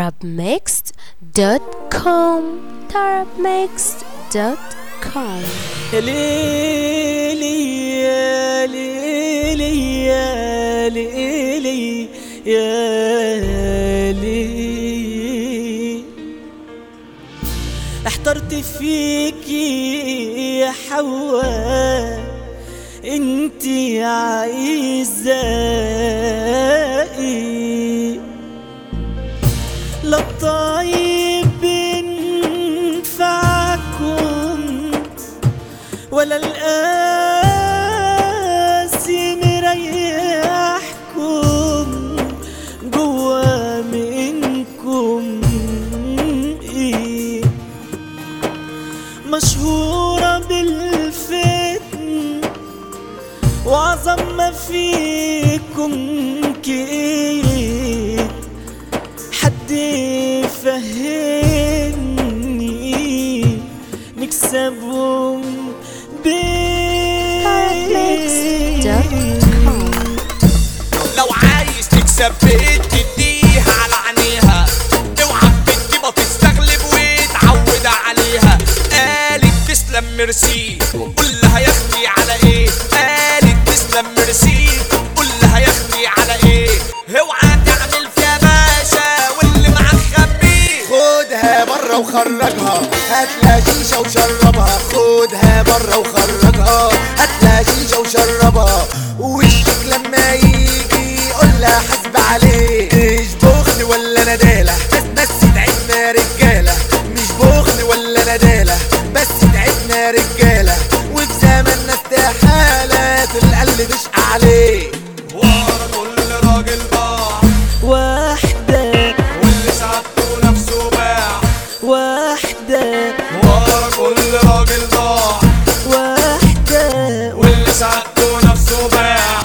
tarabmixed.com tarabmixed.com يا ليلي يا ليلي يا ليلي يا ليلي احترت فيكي يا حواء انتي عايزة ايه لا الطيب ينفعكم ولا القاسي مريحكم جوا منكم ايه مشهورة بالفتن وعظم ما فيكم كيد حد يفهمني نكسبهم tarabmixed.com لو عايز تكسب بيت تديها على عينيها اوعى بتجيبها تستغلب وتعود عليها قالت تسلم ميرسي قول لها يا اختي على ايه قالت تسلم ميرسي قول لها يا اختي على ايه اوعى تعمل فيها باشا واللي معاك خبيه خدها بره وخرجها هاتلها شيشة وشربها خدها بره وخرجها هاتلها شيشة وشربها وشك لما يجي يقول لها حسب عليه مش بخل ولا ندالة بس بس تعبنا رجالة مش بخل ولا ندالة بس تعبنا رجالة وفي زماننا استحالة القلب تشقى عليه ورا كل راجل باع واحدة واللي سعادته نفسه باع واحدة ورا كل راجل ضاع واحدة واللي سعادته نفسه باع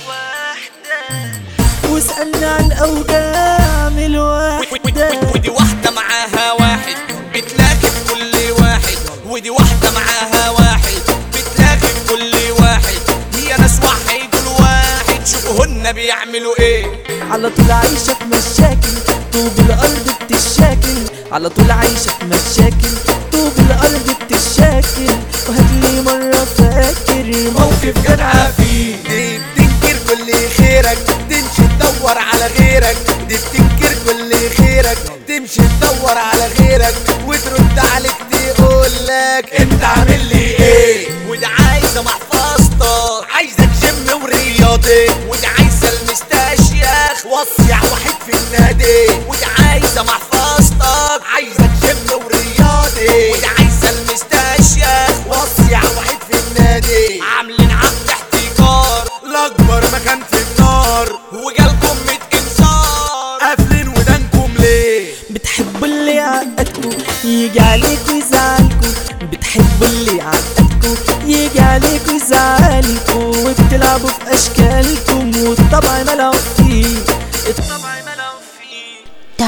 واسألنا عن أوجاع من الواحدة ودي واحدة معاها واحد بتلاقي في كل واحد ودي واحدة معاها واحد بتلاقي في كل واحد هي ناس واحد الواحد شوفوهن بيعملوا ايه على طول عايشة في مشاكل طوب الأرض بتشاكل على طول عايشة في مشاكل طوب الأرض بتشاكل وهاتلي مرة فاكر موقف جدعة فيه دي بتنكر كل خيرك تمشي تدور على غيرك دي بتنكر كل خيرك تمشي تدور على غيرك وترد عليك تقول لك انت عامل لي ايه ودي عايزة محفظتك عايزك جيم ورياضي ودي عايزة المستاشيخ وصيع واحد في النادي ودي عايزة محفظتك عايزك جيم ورياضي ودي عايزة المستاشيخ وصيع واحد في النادي عاملين عقد احتكار الاكبر مكان في النار وجالكم ميت انذار قافلين ودانكم ليه بتحبوا اللي يعقدكوا يجي عليكوا يزعلكوا بتحبوا اللي يعقدكوا يجي عليكوا يزعلكوا وبتلعبوا في اشكالكم والطبع ملعوب فيه الطبع ملعوب فيه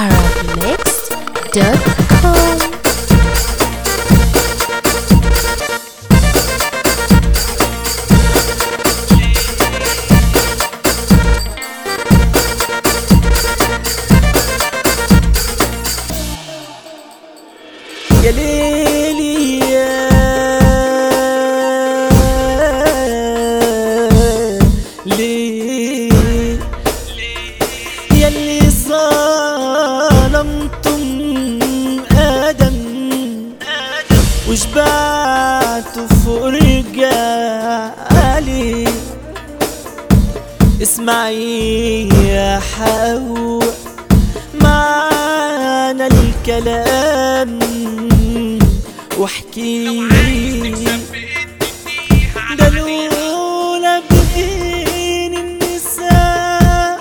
tarabmixed.com يا ليلي يا ليل يلي ظلمتم آدم وشبعتوا فوق رجالي اسمعي يا حواء معانا الكلام واحكي ده لولا بين النساء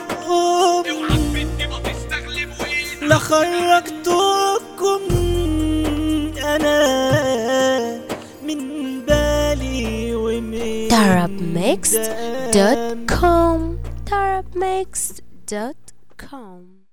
لخرجتكم انا من بالي ومن tarabmixed.com tarabmixed.com